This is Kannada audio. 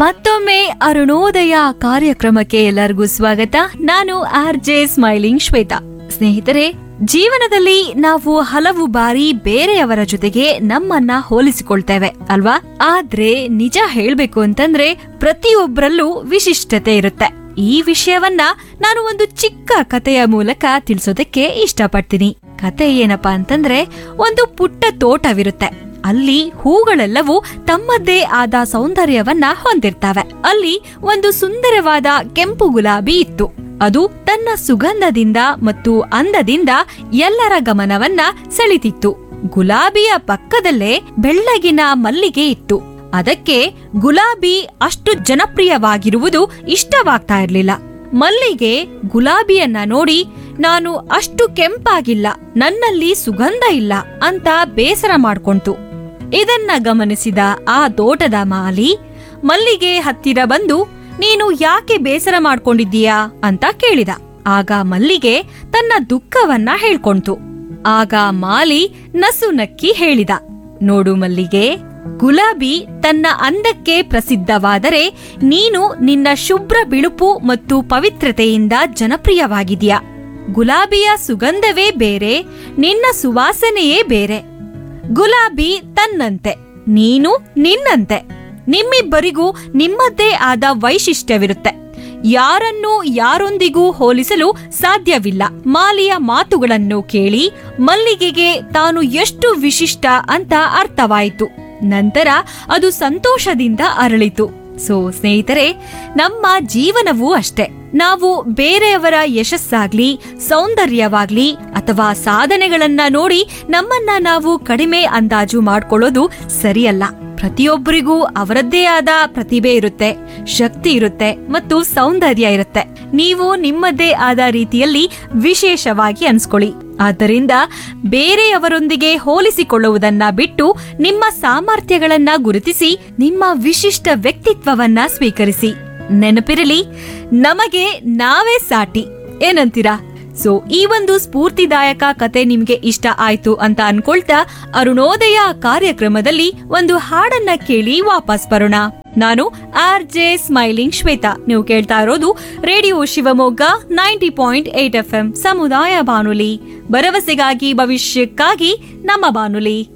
ಮತ್ತೊಮ್ಮೆ ಅರುಣೋದಯ ಕಾರ್ಯಕ್ರಮಕ್ಕೆ ಎಲ್ಲರಿಗೂ ಸ್ವಾಗತ ನಾನು ಆರ್ ಜೆ ಸ್ಮೈಲಿಂಗ್ ಶ್ವೇತಾ ಸ್ನೇಹಿತರೆ ಜೀವನದಲ್ಲಿ ನಾವು ಹಲವು ಬಾರಿ ಬೇರೆಯವರ ಜೊತೆಗೆ ನಮ್ಮನ್ನ ಹೋಲಿಸಿಕೊಳ್ತೇವೆ ಅಲ್ವಾ ಆದ್ರೆ ನಿಜ ಹೇಳ್ಬೇಕು ಅಂತಂದ್ರೆ ಪ್ರತಿಯೊಬ್ಬರಲ್ಲೂ ವಿಶಿಷ್ಟತೆ ಇರುತ್ತೆ ಈ ವಿಷಯವನ್ನ ನಾನು ಒಂದು ಚಿಕ್ಕ ಕಥೆಯ ಮೂಲಕ ತಿಳಿಸೋದಕ್ಕೆ ಇಷ್ಟಪಡ್ತೀನಿ ಕತೆ ಏನಪ್ಪಾ ಅಂತಂದ್ರೆ ಒಂದು ಪುಟ್ಟ ತೋಟವಿರುತ್ತೆ ಅಲ್ಲಿ ಹೂಗಳೆಲ್ಲವೂ ತಮ್ಮದೇ ಆದ ಸೌಂದರ್ಯವನ್ನ ಹೊಂದಿರ್ತವೆ ಅಲ್ಲಿ ಒಂದು ಸುಂದರವಾದ ಕೆಂಪು ಗುಲಾಬಿ ಇತ್ತು ಅದು ತನ್ನ ಸುಗಂಧದಿಂದ ಮತ್ತು ಅಂದದಿಂದ ಎಲ್ಲರ ಗಮನವನ್ನ ಸೆಳೆತಿತ್ತು ಗುಲಾಬಿಯ ಪಕ್ಕದಲ್ಲೇ ಬೆಳ್ಳಗಿನ ಮಲ್ಲಿಗೆ ಇತ್ತು ಅದಕ್ಕೆ ಗುಲಾಬಿ ಅಷ್ಟು ಜನಪ್ರಿಯವಾಗಿರುವುದು ಇಷ್ಟವಾಗ್ತಾ ಇರ್ಲಿಲ್ಲ ಮಲ್ಲಿಗೆ ಗುಲಾಬಿಯನ್ನ ನೋಡಿ ನಾನು ಅಷ್ಟು ಕೆಂಪಾಗಿಲ್ಲ ನನ್ನಲ್ಲಿ ಸುಗಂಧ ಇಲ್ಲ ಅಂತ ಬೇಸರ ಮಾಡ್ಕೊಂತು ಇದನ್ನ ಗಮನಿಸಿದ ಆ ತೋಟದ ಮಾಲಿ ಮಲ್ಲಿಗೆ ಹತ್ತಿರ ಬಂದು ನೀನು ಯಾಕೆ ಬೇಸರ ಮಾಡ್ಕೊಂಡಿದ್ದೀಯಾ ಅಂತ ಕೇಳಿದ ಆಗ ಮಲ್ಲಿಗೆ ತನ್ನ ದುಃಖವನ್ನ ಹೇಳ್ಕೊಂತು ಆಗ ಮಾಲಿ ನಸು ನಕ್ಕಿ ಹೇಳಿದ ನೋಡು ಮಲ್ಲಿಗೆ ಗುಲಾಬಿ ತನ್ನ ಅಂದಕ್ಕೆ ಪ್ರಸಿದ್ಧವಾದರೆ ನೀನು ನಿನ್ನ ಶುಭ್ರ ಬಿಳುಪು ಮತ್ತು ಪವಿತ್ರತೆಯಿಂದ ಜನಪ್ರಿಯವಾಗಿದೆಯಾ ಗುಲಾಬಿಯ ಸುಗಂಧವೇ ಬೇರೆ ನಿನ್ನ ಸುವಾಸನೆಯೇ ಬೇರೆ ಗುಲಾಬಿ ತನ್ನಂತೆ ನೀನು ನಿನ್ನಂತೆ ನಿಮ್ಮಿಬ್ಬರಿಗೂ ನಿಮ್ಮದೇ ಆದ ವೈಶಿಷ್ಟ್ಯವಿರುತ್ತೆ ಯಾರನ್ನೂ ಯಾರೊಂದಿಗೂ ಹೋಲಿಸಲು ಸಾಧ್ಯವಿಲ್ಲ ಮಾಲಿಯ ಮಾತುಗಳನ್ನು ಕೇಳಿ ಮಲ್ಲಿಗೆಗೆ ತಾನು ಎಷ್ಟು ವಿಶಿಷ್ಟ ಅಂತ ಅರ್ಥವಾಯಿತು ನಂತರ ಅದು ಸಂತೋಷದಿಂದ ಅರಳಿತು ಸೊ ಸ್ನೇಹಿತರೆ ನಮ್ಮ ಜೀವನವೂ ಅಷ್ಟೆ ನಾವು ಬೇರೆಯವರ ಯಶಸ್ಸಾಗ್ಲಿ ಸೌಂದರ್ಯವಾಗ್ಲಿ ಅಥವಾ ಸಾಧನೆಗಳನ್ನ ನೋಡಿ ನಮ್ಮನ್ನ ನಾವು ಕಡಿಮೆ ಅಂದಾಜು ಮಾಡ್ಕೊಳ್ಳೋದು ಸರಿಯಲ್ಲ ಪ್ರತಿಯೊಬ್ಬರಿಗೂ ಅವರದ್ದೇ ಆದ ಪ್ರತಿಭೆ ಇರುತ್ತೆ ಶಕ್ತಿ ಇರುತ್ತೆ ಮತ್ತು ಸೌಂದರ್ಯ ಇರುತ್ತೆ ನೀವು ನಿಮ್ಮದೇ ಆದ ರೀತಿಯಲ್ಲಿ ವಿಶೇಷವಾಗಿ ಅನ್ಸ್ಕೊಳ್ಳಿ ಆದ್ದರಿಂದ ಬೇರೆಯವರೊಂದಿಗೆ ಹೋಲಿಸಿಕೊಳ್ಳುವುದನ್ನ ಬಿಟ್ಟು ನಿಮ್ಮ ಸಾಮರ್ಥ್ಯಗಳನ್ನ ಗುರುತಿಸಿ ನಿಮ್ಮ ವಿಶಿಷ್ಟ ವ್ಯಕ್ತಿತ್ವವನ್ನ ಸ್ವೀಕರಿಸಿ ನೆನಪಿರಲಿ ನಮಗೆ ನಾವೇ ಸಾಟಿ ಏನಂತೀರಾ ಸೊ ಈ ಒಂದು ಸ್ಫೂರ್ತಿದಾಯಕ ಕತೆ ನಿಮ್ಗೆ ಇಷ್ಟ ಆಯ್ತು ಅಂತ ಅನ್ಕೊಳ್ತಾ ಅರುಣೋದಯ ಕಾರ್ಯಕ್ರಮದಲ್ಲಿ ಒಂದು ಹಾಡನ್ನ ಕೇಳಿ ವಾಪಸ್ ಬರೋಣ ನಾನು ಆರ್ ಜೆ ಸ್ಮೈಲಿಂಗ್ ಶ್ವೇತಾ ನೀವು ಕೇಳ್ತಾ ಇರೋದು radio Shivamogga ninety point eight F M ಸಮುದಾಯ ಬಾನುಲಿ ಭರವಸೆಗಾಗಿ ಭವಿಷ್ಯಕ್ಕಾಗಿ ನಮ್ಮ ಬಾನುಲಿ